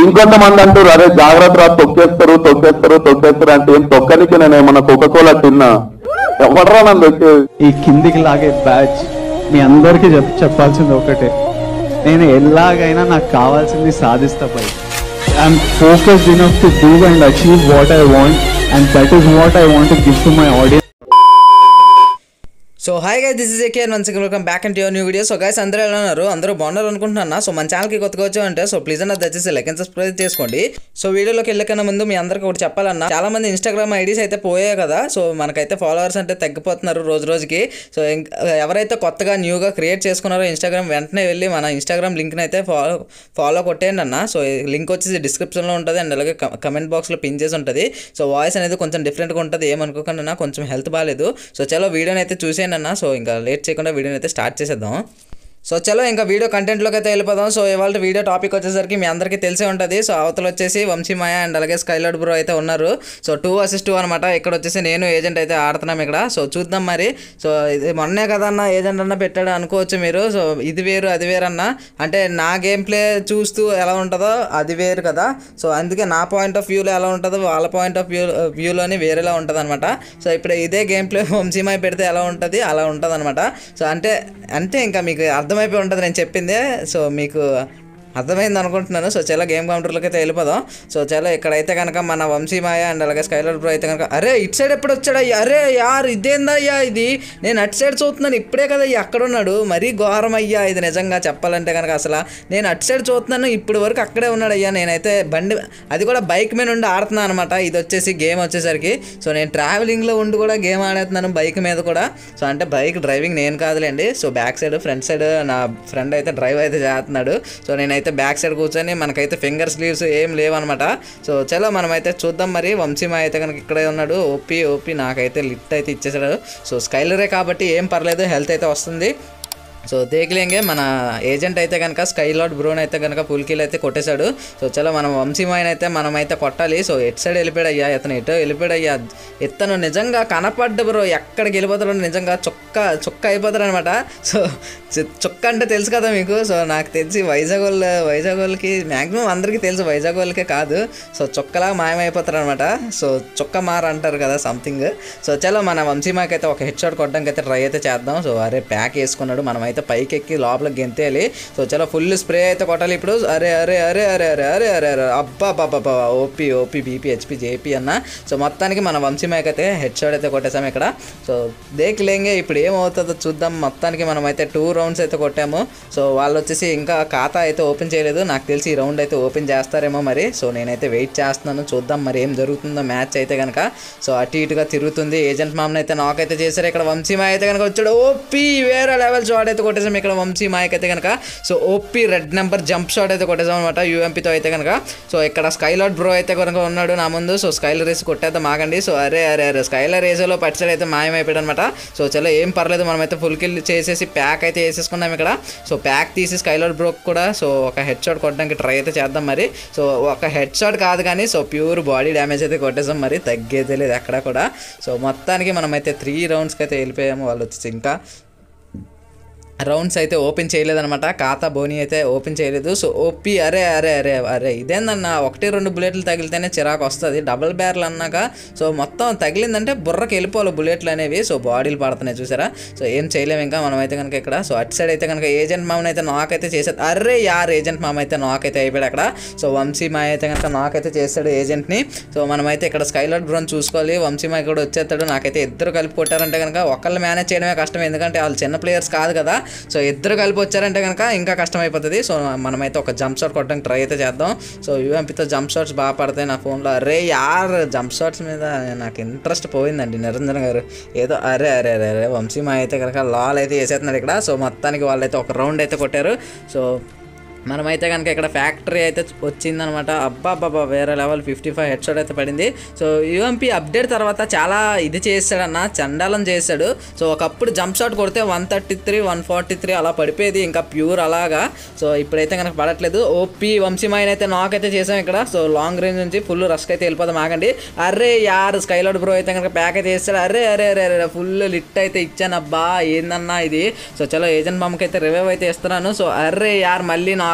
ఇంకొంతమంది అంటారు అరే జాగ్రత్త రా తొక్కేస్తారు తొక్కేస్తారు తొక్కేస్తారు అంటే ఏం తొక్కనికి నేను ఏమన్నా కోకోకోలా తిన్నా ఎవడరా నన్ను తొక్కేది ఈ కిందికి లాగే బ్యాచ్ మీ అందరికీ చెప్ చెప్పాల్సింది ఒకటే నేను ఎలాగైనా నాకు కావాల్సింది సాధిస్తా పై I'm focused enough to do and achieve what I want and that is what I want to give to my audience so hi guys this is AK one second welcome back and your new video so guys అందరూ ఎలా ఉన్నారు అందరూ బాగున్నారు అనుకుంటున్నా so మన ఛానల్కి కొత్తగా వచ్చామంటే సో ప్లీజ్ అన్న దయచేసి లైక్ అండ్ సబ్స్క్రైబ్ చేసుకోండి సో వీడియోలోకి వెళ్ళకన్నా ముందు మీ అందరికీ ఒకటి చెప్పాలన్నా చాలా మంది ఇన్స్టాగ్రామ్ ఐడీస్ అయితే పోయాయి కదా సో మనకైతే ఫాలోవర్స్ అంటే తగ్గిపోతున్నారు రోజు రోజుకి సో ఇంక- ఎవరైతే కొత్తగా న్యూగా క్రియేట్ చేసుకున్నారో ఇన్స్టాగ్రామ్ వెంటనే వెళ్ళి మన ఇన్స్టాగ్రామ్ లింక్ని అయితే ఫాలో ఫాలో కొట్టేయండి అన్న సో లింక్ వచ్చేసి డిస్క్రిప్షన్లో ఉంటుంది అండ్ అలాగే కమెంట్ బాక్స్లో పిన్ చేసి ఉంటుంది సో వాయిస్ అనేది కొంచెం డిఫరెంట్గా ఉంటుంది ఏమనుకోకుండా అన్న కొంచెం హెల్త్ బాగాలేదు సో చలో వీడియోని అయితే చూసేయండి అన్న సో ఇంకా లేట్ చేయకుండా వీడియోని అయితే స్టార్ట్ చేసేద్దాం సో చలో ఇంకా వీడియో కంటెంట్లోకి అయితే వెళ్ళిపోదాం సో ఇవాళ వీడియో టాపిక్ వచ్చేసరికి మీ అందరికీ తెలిసే ఉంటుంది సో అవతల వచ్చేసి వంశీమాయ అండ్ అలాగే స్కైలాడ్ బ్రో అయితే ఉన్నారు సో టూ వర్సెస్ టూ అనమాట ఇక్కడ వచ్చేసి నేను ఏజెంట్ అయితే ఆడుతున్నాం ఇక్కడ సో చూద్దాం మరి సో ఇది మొన్నే కదన్న ఏజెంట్ అన్న పెట్టాడు అనుకోవచ్చు మీరు సో ఇది వేరు అది వేరు అన్న అంటే నా గేమ్ ప్లే చూస్తూ ఎలా ఉంటుందో అది వేరు కదా సో అందుకే నా పాయింట్ ఆఫ్ వ్యూలో ఎలా ఉంటుందో వాళ్ళ పాయింట్ ఆఫ్ వ్యూ వ్యూలోని వేరేలా ఉంటుంది అనమాట సో ఇప్పుడు ఇదే గేమ్ ప్లే వంశీమాయ పెడితే ఎలా ఉంటుంది అలా ఉంటుంది అనమాట సో అంటే అంటే ఇంకా మీకు అర్థమైపోయి ఉంటుంది నేను చెప్పిందే సో మీకు అర్థమైంది అనుకుంటున్నాను సో చాలా గేమ్ కౌంటర్లోకి అయితే వెళ్ళిపోదాం సో చాలా ఇక్కడైతే కనుక మన వంశీమాయ అండ్ అలాగే స్కైలర్ బ్రో అయితే కనుక అరే ఇటు సైడ్ ఎప్పుడు వచ్చాడు అయ్యా అరే యార్ ఇదేందయ్యా ఇది నేను అటు సైడ్ చూస్తున్నాను ఇప్పుడే కదా అయ్యా అక్కడ ఉన్నాడు మరీ ఘోరం అయ్యా ఇది నిజంగా చెప్పాలంటే కనుక అసలు నేను అటు సైడ్ చూస్తున్నాను ఇప్పుడు వరకు అక్కడే ఉన్నాడు అయ్యా నేనైతే బండి అది కూడా బైక్ మీద ఉండి ఆడుతున్నాను అనమాట ఇది వచ్చేసి గేమ్ వచ్చేసరికి సో నేను ట్రావెలింగ్లో ఉండి కూడా గేమ్ ఆడుతున్నాను బైక్ మీద కూడా సో అంటే బైక్ డ్రైవింగ్ నేను కాదులేండి so back side front side నా ఫ్రెండ్ అయితే డ్రైవ్ అయితే చేస్తున్నాడు సో నేనైతే బ్యాక్ సైడ్ కూర్చొని మనకైతే ఫింగర్ స్లీవ్స్ ఏం లేవన్నమాట సో చలో మనమైతే చూద్దాం మరి వంశీమా అయితే కనుక ఇక్కడే ఉన్నాడు ఓపీ ఓపీ నాకైతే లిఫ్ట్ అయితే ఇచ్చేసాడు సో స్కైలరే కాబట్టి ఏం పర్లేదు హెల్త్ అయితే వస్తుంది సో దేఖలేంగే మన ఏజెంట్ అయితే కనుక స్కైలాడ్ బ్రోన్ అయితే కనుక పుల్కీలు అయితే కొట్టేశాడు సో చలో మనం వంశీమాయన్ అయితే మనం అయితే కొట్టాలి సో ఎటు సైడ్ వెళ్ళిపోయాడు అయ్యా ఇతను ఎటు వెళ్ళిపోయాడు అయ్యా ఇతను నిజంగా కనపడ్డ బ్రో ఎక్కడికి వెళ్ళిపోతాడో నిజంగా చొక్క చొక్క అయిపోతాడు అనమాట సో చు- చొక్క అంటే తెలుసు కదా మీకు సో నాకు తెలిసి వైజాగ్ వాళ్ళు వైజాగ్ వాళ్ళకి మ్యాక్సిమం అందరికీ తెలుసు వైజాగ్ వాళ్ళకే కాదు సో చొక్కలా మాయమైపోతారు అనమాట సో చొక్క మార అంటారు కదా సంథింగ్ సో చలో మన వంశీమాకి అయితే ఒక హెడ్ షాట్ కొట్టడానికి అయితే ట్రై అయితే చేద్దాం సో అరే ప్యాక్ వేసుకున్నాడు మనం అయితే పైకి ఎక్కి లోపల గెంతేయాలి సో చలో ఫుల్ స్ప్రే అయితే కొట్టాలి ఇప్పుడు అరే అరే అరే అరే అరే అరే అరే అరే అబ్బా బాబా OP OP BP HP JP అన్న సో మొత్తానికి మన వంశీమాకి అయితే హెడ్ షాట్ అయితే కొట్టేసాం ఇక్కడ సో దేఖలేంగే ఇప్పుడు ఏమవుతుందో చూద్దాం మొత్తానికి మనం అయితే టూ రౌండ్స్ అయితే కొట్టాము సో వాళ్ళు వచ్చేసి ఇంకా ఖాతా అయితే ఓపెన్ చేయలేదు నాకు తెలిసి ఈ రౌండ్ అయితే ఓపెన్ చేస్తారేమో మరి సో నేనైతే వెయిట్ చేస్తున్నాను చూద్దాం మరి ఏం జరుగుతుందో మ్యాచ్ అయితే కనుక సో అటు ఇటుగా తిరుగుతుంది ఏజెంట్ మామన్ అయితే నాక్ అయితే చేశారు ఇక్కడ వంశీమాయ అయితే కనుక వచ్చాడు ఓపీ వేరే లెవెల్ షాట్ అయితే కొట్టేసాం ఇక్కడ వంశీమాయకి అయితే కనుక so OP red number jump shot అయితే కొట్టేసాం అనమాట యూఎంపీతో అయితే కనుక సో ఇక్కడ స్కైలాడ్ బ్రో అయితే కనుక ఉన్నాడు నా ముందు సో స్కైలర్ రేస్ కొట్టేద్దాం ఆగండి సో అరే అరే అరే స్కైలర్ రేసులో పట్టిసైడ్ అయితే మాయమైపోయాడు అనమాట సో చలో ఏం పర్లేదు మనమైతే ఫుల్ కిల్ చేసేసి ప్యాక్ అయితే వేసేసుకున్నాం ఇక్కడ సో ప్యాక్ తీసి స్కైలర్ బ్రోక్ కూడా సో ఒక హెడ్ షాట్ కొట్టడానికి ట్రై అయితే చేద్దాం మరి సో ఒక హెడ్ షాట్ కాదు కానీ సో ప్యూర్ బాడీ డ్యామేజ్ అయితే కొట్టేసాం మరి తగ్గేదే లేదు ఎక్కడ కూడా సో మొత్తానికి మనమైతే త్రీ రౌండ్స్కి అయితే వెళ్ళిపోయాము వాళ్ళు వచ్చేసి ఇంకా రౌండ్స్ అయితే ఓపెన్ చేయలేదన్నమాట ఖాతా బోని అయితే ఓపెన్ చేయలేదు సో ఓపీ అరే అరే అరే అరే ఇదేందన్న ఒకటి రెండు బుల్లెట్లు తగిలితేనే చిరాకు వస్తుంది డబుల్ బ్యారల్ అన్నాక సో మొత్తం తగిలిందంటే బుర్రకి వెళ్ళిపోవాలి బుల్లెట్లు అనేవి సో బాడీలు పడుతున్నాయి చూసారా సో ఏం చేయలేము ఇంకా మనం అయితే కనుక ఇక్కడ సో అటు సైడ్ అయితే కనుక ఏజెంట్ మామని అయితే నాక్ అయితే చేశారు అరే యార్ ఏజెంట్ మామ అయితే నాక్ అయితే అయిపోయాడు అక్కడ సో వంశీ మాయ అయితే కనుక నాక్ అయితే చేస్తాడు ఏజెంట్ని సో మనమైతే ఇక్కడ స్కైలాట్ బ్రోన్ చూసుకోవాలి వంశీ మాయ కూడా వచ్చేస్తాడు నాకైతే ఇద్దరు కలిపి కొట్టారంటే కనుక ఒకళ్ళు మేనేజ్ చేయడమే కష్టం ఎందుకంటే వాళ్ళు చిన్న ప్లేయర్స్ కాదు కదా సో ఇద్దరు కలిపి వచ్చారంటే కనుక ఇంకా కష్టం అయిపోతుంది సో మనమైతే ఒక జంప్ షాట్ కొట్టడానికి ట్రై అయితే చేద్దాం సో యూఎంపీతో జంప్ షాట్స్ బాగా పడతాయి నా ఫోన్లో అరే యార్ జంప్ షాట్స్ మీద నాకు ఇంట్రెస్ట్ పోయిందండి నిరంజన్ గారు ఏదో అరే అరే అరే అరే వంశీమా అయితే కనుక లాల్ అయితే వేసేస్తున్నారు ఇక్కడ సో మొత్తానికి వాళ్ళైతే ఒక రౌండ్ అయితే కొట్టారు సో మనమైతే కనుక ఇక్కడ ఫ్యాక్టరీ అయితే వచ్చిందనమాట అబ్బా అబ్బా వేరే level fifty five head shot అయితే పడింది సో యూఎంపీ అప్డేట్ తర్వాత చాలా ఇది చేస్తాడన్న చండాలం చేశాడు సో ఒకప్పుడు జంప్ షాట్ కొడితే one thirty three one forty three అలా పడిపోయేది ఇంకా ప్యూర్ అలాగా సో ఇప్పుడైతే కనుక పడట్లేదు ఓపీ వంశీమాయన్ అయితే నాక్ అయితే చేసాం ఇక్కడ సో లాంగ్ రేంజ్ నుంచి ఫుల్ రస్క్ అయితే వెళ్ళిపోదాం ఆగండి అరే యార్ స్కైలాడ్ బ్రో అయితే కనుక ప్యాక్ అయితే చేస్తాడు అరే అరే అరే అరే ఫుల్ లిట్ అయితే ఇచ్చాను అబ్బా ఏందన్నా ఇది సో చలో ఏజెంట్ బామ్మకి అయితే రివైవ్ అయితే ఇస్తున్నాను సో అరే యార్ మళ్ళీ నాక్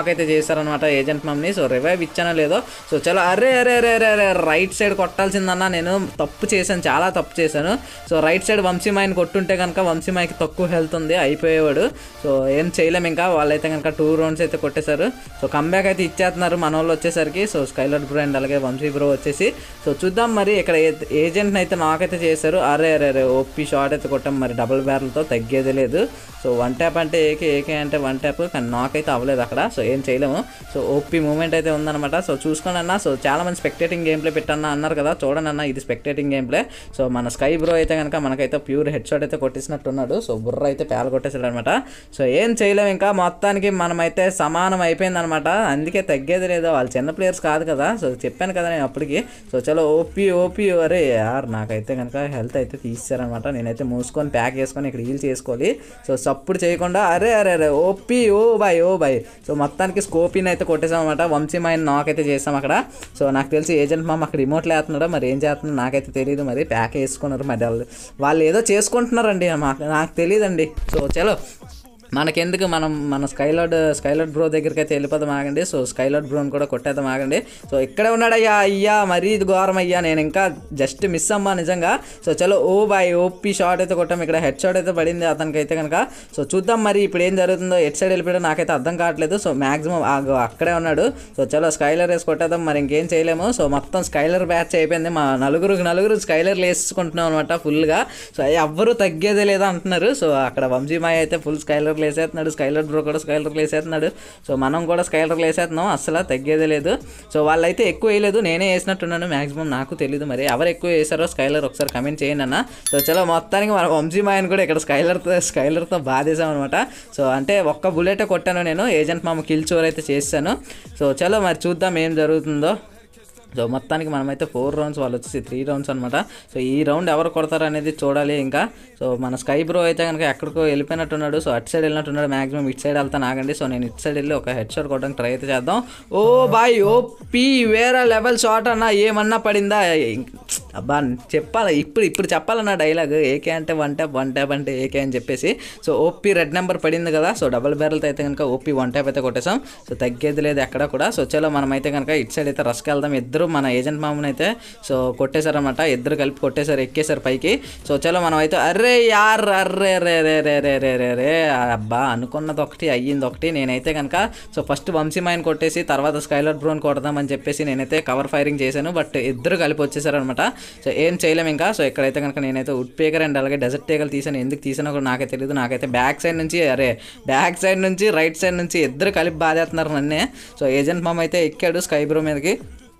నాక్ అయితే చేశారనమాట ఏజెంట్ మమ్ని సో రివైవ్ ఇచ్చానో లేదో సో చలో అరే అరే అరే అరే అరే రైట్ సైడ్ కొట్టాల్సిందన్నా నేను తప్పు చేశాను చాలా తప్పు చేశాను సో రైట్ సైడ్ వంశీమాయిని కొట్టుంటే కనుక వంశీమాయికి తక్కువ హెల్త్ ఉంది అయిపోయేవాడు సో ఏం చేయలేం ఇంకా వాళ్ళైతే కనుక టూ రౌండ్స్ అయితే కొట్టేశారు సో కంబ్యాక్ అయితే ఇచ్చేస్తున్నారు మన వాళ్ళు వచ్చేసరికి సో స్కైలర్ బ్రో అండ్ అలాగే వంశీ బ్రో వచ్చేసి సో చూద్దాం మరి ఇక్కడ ఏజెంట్ని అయితే నాకైతే చేశారు అరే అరే అరే ఓపీ షాట్ అయితే కొట్టాం మరి డబుల్ బ్యారల్తో తగ్గేది లేదు సో వన్ ట్యాప్ అంటే ఏకే ఏకే అంటే వన్ ట్యాప్ కానీ నాకైతే అవ్వలేదు అక్కడ సో ఏం చేయలేము సో ఓపీ మూమెంట్ అయితే ఉందన్నమాట సో చూసుకోండి అన్న సో చాలా మంది స్పెక్టేటింగ్ గేమ్ ప్లే పెట్టన్న అన్నారు కదా చూడండి అన్న ఇది స్పెక్టేటింగ్ గేమ్ ప్లే సో మన స్కై బ్రో అయితే కనుక మనకైతే ప్యూర్ హెడ్ షాట్ అయితే కొట్టేసినట్టున్నాడు సో బుర్ర అయితే పేల కొట్టేసాడు అనమాట సో ఏం చేయలేము ఇంకా మొత్తానికి మనమైతే సమానం అయిపోయింది అనమాట అందుకే తగ్గేది లేదు వాళ్ళు చిన్న ప్లేయర్స్ కాదు కదా సో చెప్పాను కదా నేను అప్పటికి సో చలో ఓపీ ఓపీ అరే యార్ నాకైతే కనుక హెల్త్ అయితే తీసారనమాట నేనైతే మూసుకొని ప్యాక్ చేసుకొని ఇక్కడ హీల్ చేసుకోవాలి సో సప్పుడు చేయకుండా అరే అరే అరే OP oh boy oh boy so మొత్తానికి స్కోపీని అయితే కొట్టేసాం అనమాట వంశీమాయిని నాకైతే చేసాం అక్కడ సో నాకు తెలిసి ఏజెంట్ మామ అక్కడ రిమోట్లు వేస్తున్నాడో మరి ఏం చేస్తున్నాడో నాకైతే తెలియదు మరి ప్యాక్ వేసుకున్నారు మరి వాళ్ళు వాళ్ళు ఏదో చేసుకుంటున్నారండి మాకు నాకు తెలియదండి సో చలో మనకెందుకు మనం మన స్కైలాడ్ స్కైలాడ్ బ్రో దగ్గరికి అయితే వెళ్ళిపోదాం ఆగండి సో స్కైలాడ్ బ్రోని కూడా కొట్టేద్దాం ఆగండి సో ఇక్కడే ఉన్నాడయ్యా అయ్యా మరీ ఇది ఘోరం అయ్యా నేను ఇంకా జస్ట్ మిస్ అమ్మా నిజంగా సో చలో ఓ బాయ్ ఓపీ షాట్ అయితే కొట్టాం ఇక్కడ హెడ్ షాట్ అయితే పడింది అతనికి అయితే కనుక సో చూద్దాం మరి ఇప్పుడు ఏం జరుగుతుందో ఎట్ సైడ్ వెళ్ళిపోయాడో నాకైతే అర్థం కావట్లేదు సో మాక్సిమం అక్కడే ఉన్నాడు సో చలో స్కైలర్ వేసి కొట్టేద్దాం మరి ఇంకేం చేయలేము సో మొత్తం స్కైలర్ బ్యాచ్ అయిపోయింది మా నలుగురు నలుగురు స్కైలర్లు వేసుకుంటున్నాం అనమాట ఫుల్గా సో ఎవ్వరూ తగ్గేదే లేదా అంటున్నారు సో అక్కడ వంశీమాయ అయితే ఫుల్ స్కైలర్ వేసేస్తున్నాడు స్కైలర్ బ్రో కూడా స్కైలర్ వేసేస్తున్నాడు సో మనం కూడా స్కైలర్ వేసేస్తున్నాం అసలు తగ్గేదే లేదు సో వాళ్ళైతే ఎక్కువ వేయలేదు నేనే వేసినట్టున్నాను మాక్సిమం నాకు తెలియదు మరి ఎవరు ఎక్కువ వేసారో స్కైలర్ ఒకసారి కమెంట్ చేయండి అన్న సో చలో మొత్తానికి మన వంశీమాయని కూడా ఇక్కడ స్కైలర్తో స్కైలర్తో బాధేసాం అనమాట సో అంటే ఒక్క బుల్లెటే కొట్టాను నేను ఏజెంట్ మామ కిల్ చోర్ అయితే చేశాను సో చలో మరి చూద్దాం ఏం జరుగుతుందో సో మొత్తానికి మనమైతే ఫోర్ రౌండ్స్ వాళ్ళు వచ్చేసి త్రీ రౌండ్స్ అనమాట సో ఈ రౌండ్ ఎవరు కొడతారు అనేది చూడాలి ఇంకా సో మన స్కై బ్రో అయితే కనుక ఎక్కడికో వెళ్ళిపోయినట్టున్నాడు సో అటు సైడ్ వెళ్ళినట్టున్నాడు మాక్సిమం ఇటు సైడ్ వెళ్తాను ఆగండి సో నేను ఇటు సైడ్ వెళ్ళి ఒక హెడ్ షాట్ కొట్టడానికి ట్రై అయితే చేద్దాం ఓ బాయ్ ఓ పీ వేరే లెవెల్ షాట్ అన్న ఏమన్నా పడిందా అబ్బా చెప్పాలి ఇప్పుడు ఇప్పుడు చెప్పాలన్న డైలాగ్ ఏకే అంటే వన్ ట్యాప్ వన్ ట్యాప్ అంటే ఏకే అని చెప్పేసి సో ఓపీ రెడ్ నెంబర్ పడింది కదా సో డబల్ బ్యారెల్తో అయితే కనుక ఓపీ వన్ ట్యాప్ అయితే కొట్టేసాం సో తగ్గేది లేదు ఎక్కడ కూడా సో చలో మనం అయితే కనుక ఇటు సైడ్ అయితే రస్కి వెళ్దాం ఇద్దరు మన ఏజెంట్ మామూలు అయితే సో కొట్టేశారనమాట ఇద్దరు కలిపి కొట్టేశారు ఎక్కేశారు పైకి సో చలో మనం అయితే అర్రే యార్ అర్రే రే రే రే రే రే రే రే అబ్బా అనుకున్నది ఒకటి అయ్యింది ఒకటి నేనైతే కనుక సో ఫస్ట్ వంశీమాయని కొట్టేసి తర్వాత స్కైలర్ బ్రోన్ కొడదామని చెప్పేసి నేనైతే కవర్ ఫైరింగ్ చేశాను బట్ ఇద్దరు కలిపి వచ్చేసారనమాట సో ఏం చేయలేము ఇంకా సో ఇక్కడైతే కనుక నేనైతే వుడ్ పేకర్ అండ్ అలాగే డెజర్ట్ టేకలు తీసాను ఎందుకు తీసానో కూడా నాకే తెలియదు నాకైతే బ్యాక్ సైడ్ నుంచి అరే బ్యాక్ సైడ్ నుంచి రైట్ సైడ్ నుంచి ఇద్దరు కలిపి బాధేస్తున్నారు నన్నే సో ఏజెంట్ మామ అయితే ఎక్కాడు స్కై బ్రో మీదకి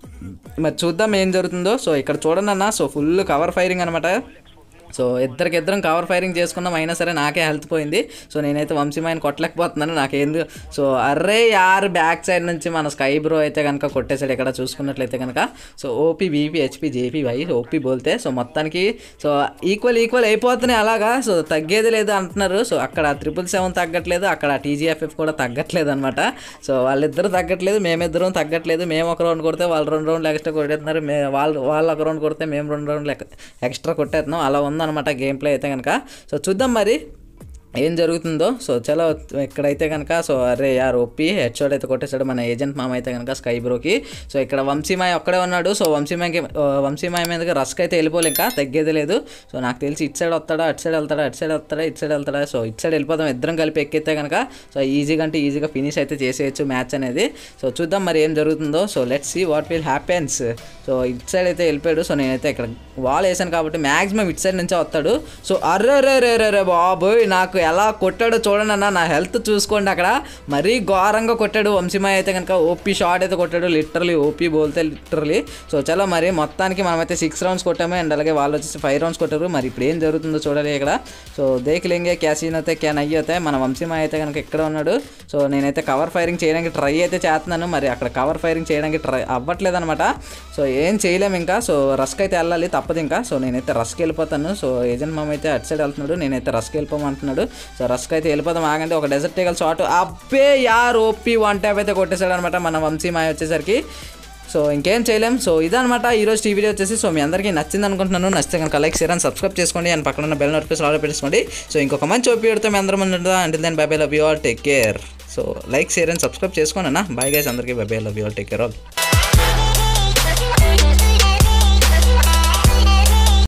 మరి చూద్దాం ఏం జరుగుతుందో సో ఇక్కడ చూడండి అన్న సో ఫుల్ కవర్ ఫైరింగ్ అనమాట సో ఇద్దరికి ఇద్దరం కవర్ ఫైరింగ్ చేసుకున్నాం అయినా సరే నాకే హెల్త్ పోయింది సో నేనైతే వంశీమాయని కొట్టలేకపోతున్నాను నాకేందు సో అర్రే యార్ బ్యాక్ సైడ్ నుంచి మన స్కై బ్రో అయితే కనుక కొట్టేసాడు ఇక్కడ చూసుకున్నట్లయితే కనుక so OP BP HP JP వై ఓపీ బోల్తే సో మొత్తానికి సో ఈక్వల్ ఈక్వల్ అయిపోతున్నాయి అలాగా సో తగ్గేది లేదు అంటున్నారు సో అక్కడ త్రిపుల్ సెవెన్ తగ్గట్లేదు అక్కడ టీజీఎఫ్ఎఫ్ కూడా తగ్గట్లేదు అనమాట సో వాళ్ళిద్దరు తగ్గట్లేదు మేమిద్దరం తగ్గట్లేదు మేము ఒక రౌండ్ కొడితే వాళ్ళు రెండు రౌండ్లు ఎక్స్ట్రా కొట్టేస్తున్నారు మే వాళ్ళు వాళ్ళు ఒక రౌండ్ కొడితే మేము రెండు రౌండ్లు ఎక్స్ట్రా కొట్టేస్తున్నాం అలా ఉందన్నమాట గేమ్ ప్లే అయితే కనుక సో చూద్దాం మరి ఏం జరుగుతుందో సో చలో ఇక్కడైతే కనుక సో అరే యార్ ఒప్పి హెడ్ షాట్ అయితే కొట్టేశాడు మన ఏజెంట్ మామ అయితే కనుక స్కై బ్రోకి సో ఇక్కడ వంశీమాయ్ ఒక్కడే ఉన్నాడు సో వంశీమాయకి వంశీమాయ మీదకి రస్క్ అయితే వెళ్ళిపోలే ఇంకా తగ్గేది లేదు సో నాకు తెలిసి ఇటు సైడ్ వస్తాడా అటు సైడ్ వెళ్తాడా అటు సైడ్ వస్తాడా ఇటు సైడ్ వెళ్తాడా సో ఇటు సైడ్ వెళ్ళిపోదాం ఇద్దరం కలిపి ఎక్కితే కనుక సో ఈజీగా అంటే ఈజీగా ఫినిష్ అయితే చేసేయచ్చు మ్యాచ్ అనేది సో చూద్దాం మరి ఏం జరుగుతుందో so let's see what will happens so ఇటు సైడ్ అయితే వెళ్ళిపోయాడు సో నేనైతే ఇక్కడ వాల్ వేసాను కాబట్టి మ్యాక్సిమం ఇటు సైడ్ నుంచే వస్తాడు సో అర్రే రే రే రే రే బాబోయ్ నాకు ఎలా కొట్టాడో చూడండి అన్న నా హెల్త్ చూసుకోండి అక్కడ మరీ ఘోరంగా కొట్టాడు వంశీమాయ అయితే కనుక ఓపీ షాట్ అయితే కొట్టాడు లిటరలీ ఓపీ బోల్తే లిటరలీ సో చలో మరి మొత్తానికి మనమైతే సిక్స్ రౌండ్స్ కొట్టాము అండ్ అలాగే వాళ్ళు వచ్చేసి ఫైవ్ రౌండ్స్ కొట్టారు మరి ఇప్పుడు ఏం జరుగుతుందో చూడాలి ఇక్కడ సో దేఖలేంగే క్యాసీన్ అయితే క్యాన్ అయ్యి అయితే మన వంశీమాయ అయితే కనుక ఇక్కడ ఉన్నాడు సో నేనైతే కవర్ ఫైరింగ్ చేయడానికి ట్రై అయితే చేస్తున్నాను మరి అక్కడ కవర్ ఫైరింగ్ చేయడానికి ట్రై అవ్వట్లేదు అనమాట సో ఏం చేయలేము ఇంకా సో రస్క్ అయితే వెళ్ళాలి తప్పదు ఇంకా సో నేనైతే రస్క్ వెళ్ళిపోతాను సో ఏజెంట్ మామ అయితే అటు సైడ్ వెళ్తున్నాడు నేనైతే రస్క్ వెళ్ళిపోమంటున్నాడు సో రస్క్ అయితే వెళ్ళిపోదాం ఆగండి ఒక డెజర్ట్ టేకల్ షాట్ అబ్బే యార్ ఓపీ వన్ ట్యాప్ అయితే కొట్టేశాడు అనమాట మన వంశీ మాయ వచ్చేసరికి సో ఇంకేం చేయలేం సో ఇదనమాట ఈరోజు టీ వీడియో వచ్చేసి సో మీ అందరికీ నచ్చింది అనుకుంటున్నాను నచ్చితే కనుక లైక్ షేర్ అండ్ సబ్స్క్రైబ్ చేసుకోండి అండ్ పక్కన ఉన్న బెల్ నోటిఫికేషన్ ఆర్డర్ పెట్టుకోండి సో ఇంకొక మంచి ఓపీ పెడితే మీ అందరం ఉంటుందా అంటే then bye bye love you all take care so like share and subscribe చేసుకోండి అన్న బాయ్ గైస్ అందరికీ bye bye love you all take care all